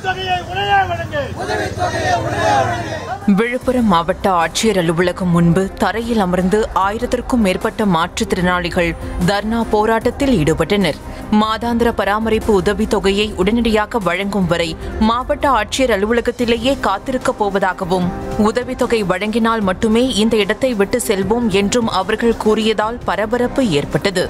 உதவித்தொகையை உடனே வழங்கு விழுப்புரம் மாவட்ட ஆட்சியர் அலுவலகம் முன்பு தரையில் அமர்ந்து ஆயிரத்திற்கும் மேற்பட்ட மாற்றுத்திறனாளிகள் தர்ணா போராட்டத்தில் ஈடுபட்டனர் மாதாந்திர பராமரிப்பு உதவித் தொகையை உடனடியாக வழங்கும் வரை மாவட்ட ஆட்சியர் அலுவலகத்திலேயே காத்திருக்கப் போவதாகவும் உதவித்தொகை வழங்கினால் மட்டுமே இந்த இடத்தை விட்டு செல்வோம் என்றும் அவர்கள் கூறியதால் பரபரப்பு ஏற்பட்டது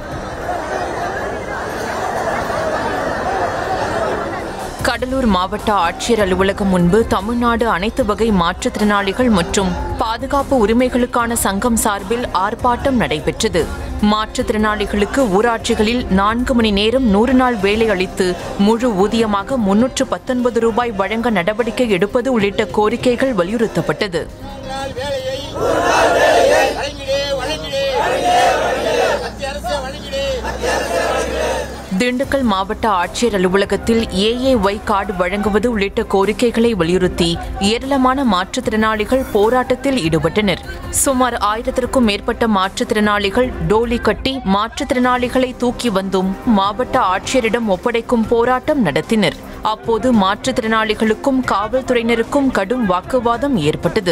கடலூர் மாவட்ட ஆட்சியர் அலுவலகம் முன்பு தமிழ்நாடு அனைத்து வகை மாற்றுத்திறனாளிகள் மற்றும் பாதுகாப்பு உரிமைகளுக்கான சங்கம் சார்பில் ஆர்ப்பாட்டம் நடைபெற்றது மாற்றுத்திறனாளிகளுக்கு ஊராட்சிகளில் நான்கு மணி நேரம் நூறு நாள் வேலை அளித்து முழு ஊதியமாக முன்னூற்று பத்தொன்பது ரூபாய் வழங்க நடவடிக்கை எடுப்பது உள்ளிட்ட கோரிக்கைகள் வலியுறுத்தப்பட்டது நாள் வேலையை வழங்கிடு வழங்கிடு மத்திய அரசு வழங்கிடு திண்டுக்கல் மாவட்ட ஆட்சியர் அலுவலகத்தில் ஏஏஒய் கார்டு வழங்குவது உள்ளிட்ட கோரிக்கைகளை வலியுறுத்தி ஏராளமான மாற்றுத்திறனாளிகள் போராட்டத்தில் ஈடுபட்டனர் சுமார் ஆயிரத்திற்கும் மேற்பட்ட மாற்றுத்திறனாளிகள் டோலி கட்டி மாற்றுத்திறனாளிகளை தூக்கி வந்தும் மாவட்ட ஆட்சியரிடம் ஒப்படைக்கும் போராட்டம் நடத்தினர் அப்போது மாற்றுத்திறனாளிகளுக்கும் காவல்துறையினருக்கும் கடும் வாக்குவாதம் ஏற்பட்டது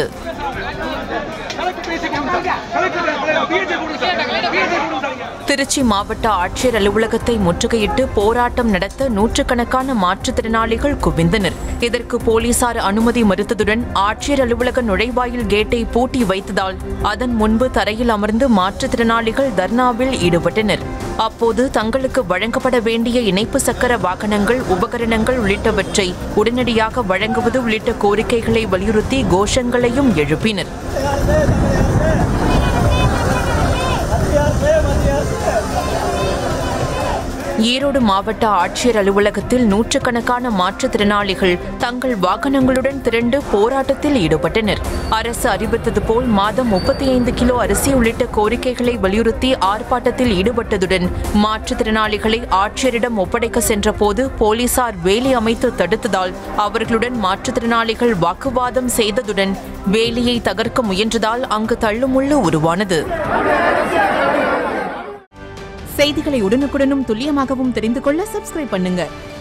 திருச்சி மாவட்ட ஆட்சியர் அலுவலகத்தை முற்றுகையிட்டு போராட்டம் நடத்த நூற்றுக்கணக்கான மாற்றுத்திறனாளிகள் குவிந்தனர் இதற்கு போலீசார் அனுமதி மறுத்ததுடன் ஆட்சியர் அலுவலக நுழைவாயில் கேட்டை பூட்டி வைத்ததால் அதன் முன்பு தரையில் அமர்ந்து மாற்றுத்திறனாளிகள் தர்ணாவில் ஈடுபட்டனர் அப்போது தங்களுக்கு வழங்கப்பட வேண்டிய இணைப்பு சக்கர வாகனங்கள் உபகரணங்கள் உள்ளிட்டவற்றை உடனடியாக வழங்குவது உள்ளிட்ட கோரிக்கைகளை வலியுறுத்தி கோஷங்களையும் எழுப்பினர் ஈரோடு மாவட்ட ஆட்சியர் அலுவலகத்தில் நூற்றுக்கணக்கான மாற்றுத்திறனாளிகள் தங்கள் வாகனங்களுடன் திரண்டு போராட்டத்தில் ஈடுபட்டனர் அரசு அறிவித்தது போல் மாதம் முப்பத்தி ஐந்து கிலோ அரிசி உள்ளிட்ட கோரிக்கைகளை வலியுறுத்தி ஆர்ப்பாட்டத்தில் ஈடுபட்டதுடன் மாற்றுத்திறனாளிகளை ஆட்சியரிடம் ஒப்படைக்க சென்றபோது போலீசார் வேலி அமைத்து தடுத்ததால் அவர்களுடன் மாற்றுத்திறனாளிகள் வாக்குவாதம் செய்ததுடன் வேலியை தகர்க்க முயன்றதால் அங்கு தள்ளுமுள்ளு உருவானது செய்திகளை உடனுக்குடனும் துல்லியமாகவும் தெரிந்து கொள்ள சப்ஸ்கிரைப் பண்ணுங்க